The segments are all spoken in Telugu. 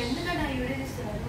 ఎందుకన్నా ఈ వీడియో తీస్తున్నారు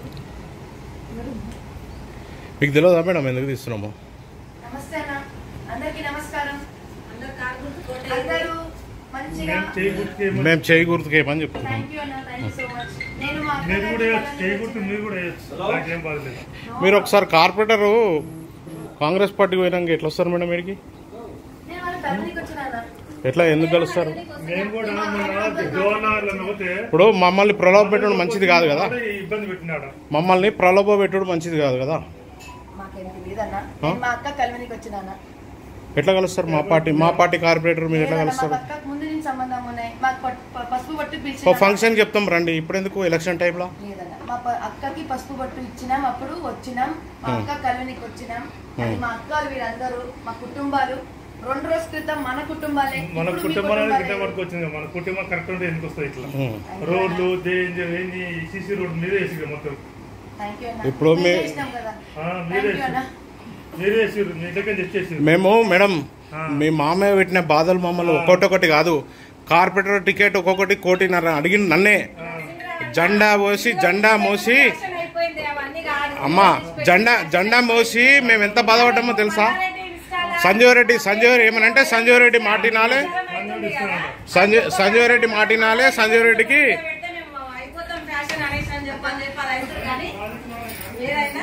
మీకు తెలియదా మేడం ఎందుకు తీస్తున్నాము నమస్తే అన్న అందరికీ నమస్కారం అందరు కారు గుర్తు కోటే అందరూ మంచిగా మేము చేయి గుర్తుకి ఏమో- మేము చేయి గుర్తుకేమని చెప్తున్నాం థ్యాంక్ యూ అన్న థ్యాంక్ యూ సో మచ్ నేను మా మీరు కూడా వేయొచ్చు అక్కగారి చేయి గుర్తు మీరు కూడా వేయచ్చు నాకేం బాధలేదు మీరు ఒకసారి కార్పొరేటరు కాంగ్రెస్ పార్టీకి పోయినాక ఎట్లా వస్తారు మేడం వీడికి నేను వాళ్ళ ఫ్యామిలీకి వచ్చిన అన్న ఎట్లా ఎందుకు కలుస్తారు మేము కూడా మొన్న గవర్నర్లో పోతే ఇప్పుడు మమ్మల్ని ప్రలోభ పెట్టడం మంచిది కాదు కదా కూడా ఇబ్బంది పెట్టినాడు మమ్మల్ని ప్రలోభ పెట్టడం మంచిది కాదు కదా మాకేం తెలియదన్న నేను మా అక్క కల్వనికి వచ్చిన అన్న ఎట్లా కలుస్తారు మా పార్టీ మా పార్టీ కార్పొరేటర్ మీరు ఎట్లా లేదన్న, మా కలుస్తారు అక్కకు ముందు నుంచి సంబంధం ఉన్నాయి మాకు పట్- ప- పసుపు పట్టు ఓ పిలిచిన ఫంక్షన్ చెప్తాం రండి ఇప్పుడు ఎందుకు ఎలక్షన్ టైంలో లేదన్న మా ప- అక్కకి పసుపు పట్టు ఇచ్చినాం అప్పుడు వచ్చినాం మా అక్క కల్వనికి వచ్చినాం అది మా అక్కలు వీరందరూ మా కుటుంబాలు రెండు రోజుల క్రితం మన కుటుంబాలే మన ఇప్పుడు మీ కుటుంబానికి గిట్ట కుటుంబాలే. వరకు వచ్చింది మన కుటుంబం కరెక్ట్ ఉంటే ఎందుకు వస్తుంది ఇట్లా ఉం. రోడ్లు దేంజ ఏంది సీసీ రోడ్డు మీరే వేసి మొత్తం Thank you అన్న. ఇప్పుడు మీ- మేమే చేసినాం కదా. ఆ, Thank మీరే you అన్న. మీరే వేసిర్రు మీ దగ్గర తెచ్చేసి మేము మేడం ఆ. మీ మామయ్య పెట్టిన బాధలు మమ్మల్ని ఒక్కొక్కటి కాదు కార్పొరేటర్ టికెట్ ఒక్కొక్కటి కోటిన్నర అడిగిన నన్నే జెండా పోసి జెండా మోసి ఫ్యాషన్ అయిపోయింది అవన్నీ కాదు అమ్మా జెండా జెండా మోసి మేము ఎంత బాధపడ్డామో తెలుసా సంజీవ్ రెడ్డి సంజీవ్ రెడ్డి ఏమనంటే సంజీవ్ రెడ్డి మాటినాలే సంజయ్ సంజీవ్ రెడ్డి మాటినాలే సంజీవ్ రెడ్డికి పెడితే మేము అయిపోతాం ఫ్యాషన్ అనేసి అని చెప్పని చెప్పి అది అవుతుంది కానీ ఏదైనా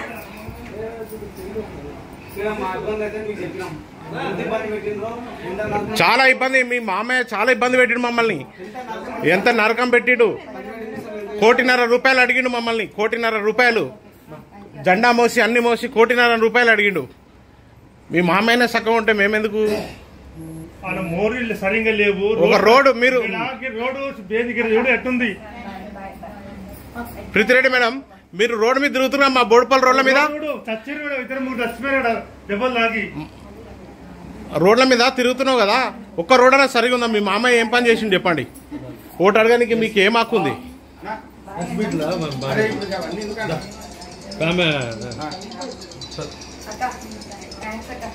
మేడం, మా ఇబ్బంది అయితే మీకు చెప్పినాం ఎంత ఇబ్బంది పెట్టిండ్రో ఎంత నరకం చాలా ఇబ్బంది మీ మామయ్య చాలా ఇబ్బంది పెట్టిండు మమ్మల్ని ఎంత నరకం పెట్టిడు కోటిన్నర రూపాయలు అడిగిండు మమ్మల్ని కోటిన్నర రూపాయలు జెండా మోసి అన్ని మోసి కోటిన్నర రూపాయలు అడిగిండు మీ మామయ్యనే సగం ఉంటే మేమెందుకు మన మోరీలు సరిగ్గా లేవు ఒక రోడ్డు మీరు నాకు రోడ్డు బేదిగిరి చూడు ఎట్టుంది ప్రీతిరెడ్డి మేడం మీరు రోడ్డు మీద తిరుగుతున్నా మా బోడుపల్లి రోడ్ల మీద చూడు చచ్చారు కూడా ఇద్దరు ముగ్గురు చచ్చిపోయాడు దెబ్బలు లాగి రోడ్ల మీద తిరుగుతున్నావు కదా ఒక్క రోడ్ అయినా సరిగా ఉందా మీ మామయ్య ఏం పని చేసిండు చెప్పండి ఓటు అడగడానికి మీకు ఏం హక్కు ఉంది అరే ఇప్పుడు అవన్నీ ఎందుకంటే అక్క, thanks అక్క.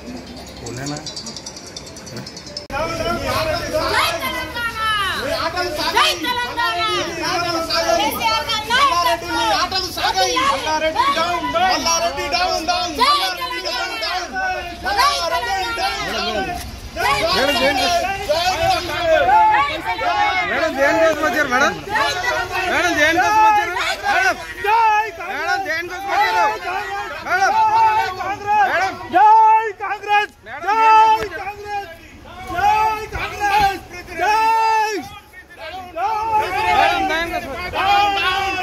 మేడం దేని కోసం వచ్చారు మేడం మేడం దేని కోసం వచ్చారు మేడం మేడం దేని కోసం వచ్చారు మేడం మేడం జై కాంగ్రెస్ జై కాంగ్రెస్ జై కాంగ్రెస్ జై మేడం దేని కోసం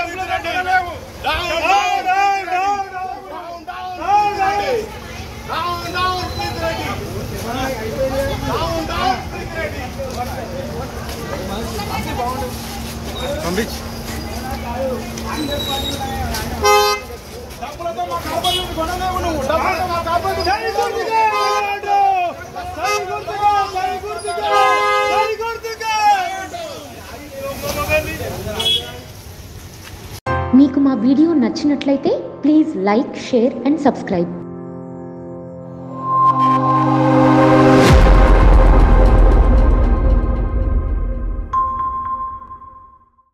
పంపించి మీకు మా వీడియో నచ్చినట్లయితే please like share and subscribe